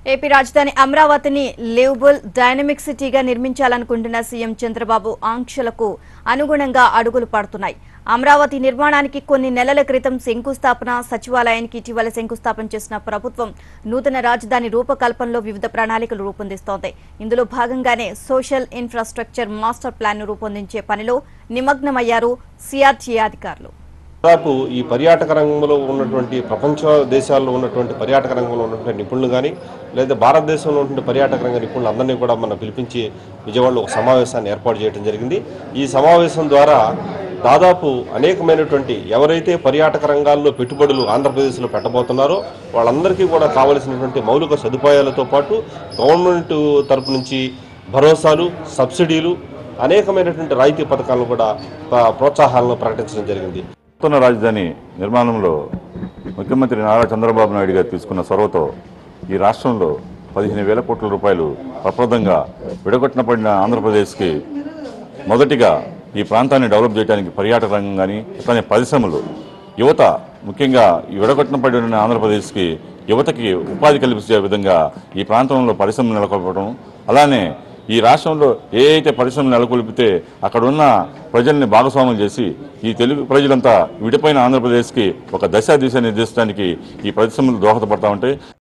AP రాజధాని అమరావతిని liveable dynamic సిటీగా నిర్మించాలనుకుంటున్న సీఎం చంద్రబాబు ఆంక్షలకు అనుగుణంగా అడుగులు పడుతున్నాయి అమరావతి నిర్మాణానికి కొన్ని నెలల క్రితం శంకుస్థాపన సచివాలయానికి ఇటీవల శంకుస్థాపన చేసిన ప్రభుత్వం నూతన రాజధాని రూపకల్పనలో వివిధ ప్రణాళికలు రూపొందిస్తోంది ఇందులో భాగంగానే సోషల్ ఇన్ఫ్రాస్ట్రక్చర్ మాస్టర్ ప్లాన్ రూపొందించే పనిలో నిమగ్నమయ్యారు సిఆర్టీఏ అధికారులు దాదాపు ఈ పర్యాటక రంగంలో ఉన్నటువంటి ప్రపంచ దేశాల్లో ఉన్నటువంటి పర్యాటక రంగంలో ఉన్నటువంటి నిపుణులు కానీ లేదా భారతదేశంలో ఉన్నటువంటి పర్యాటక రంగ నిపుణులు అందరినీ కూడా మనం పిలిపించి విజయవాడలో ఒక సమావేశాన్ని ఏర్పాటు చేయడం జరిగింది ఈ సమావేశం ద్వారా దాదాపు అనేకమైనటువంటి ఎవరైతే పర్యాటక రంగాల్లో పెట్టుబడులు ఆంధ్రప్రదేశ్లో పెట్టబోతున్నారో వాళ్ళందరికీ కూడా కావలసినటువంటి మౌలిక సదుపాయాలతో పాటు గవర్నమెంట్ తరపు నుంచి భరోసాలు సబ్సిడీలు అనేకమైనటువంటి రాయితీ పథకాలను కూడా ప్ర- ప్రోత్సాహాలను ప్రకటించడం జరిగింది నూతన రాజధాని నిర్మాణంలో ముఖ్యమంత్రి నారా చంద్రబాబు నాయుడు గారు తీసుకున్న చొరవతో ఈ రాష్ట్రంలో పదిహేను వేల కోట్ల రూపాయలు ప్రప్రదంగా విడగొట్టిన పడిన ఆంధ్రప్రదేశ్కి మొదటిగా ఈ ప్రాంతాన్ని డెవలప్ చేయడానికి పర్యాటక రంగం కానీ అట్లానే పరిశ్రమలు యువత ముఖ్యంగా ఈ విడగొట్టిన పడిన ఆంధ్రప్రదేశ్కి యువతకి ఉపాధి కల్పించే విధంగా ఈ ప్రాంతంలో పరిశ్రమలు నెలకొల్పడం అలానే ఈ రాష్ట్రంలో ఏ అయితే పరిశ్రమలు నెలకొల్పితే అక్కడ ఉన్న ప్రజల్ని భాగస్వామ్యం చేసి ఈ తెలుగు ప్రజలంతా విడిపోయిన ఆంధ్రప్రదేశ్కి ఒక దశ దిశ నిర్దేశించడానికి ఈ పరిశ్రమలు దోహదపడతా ఉంటాయి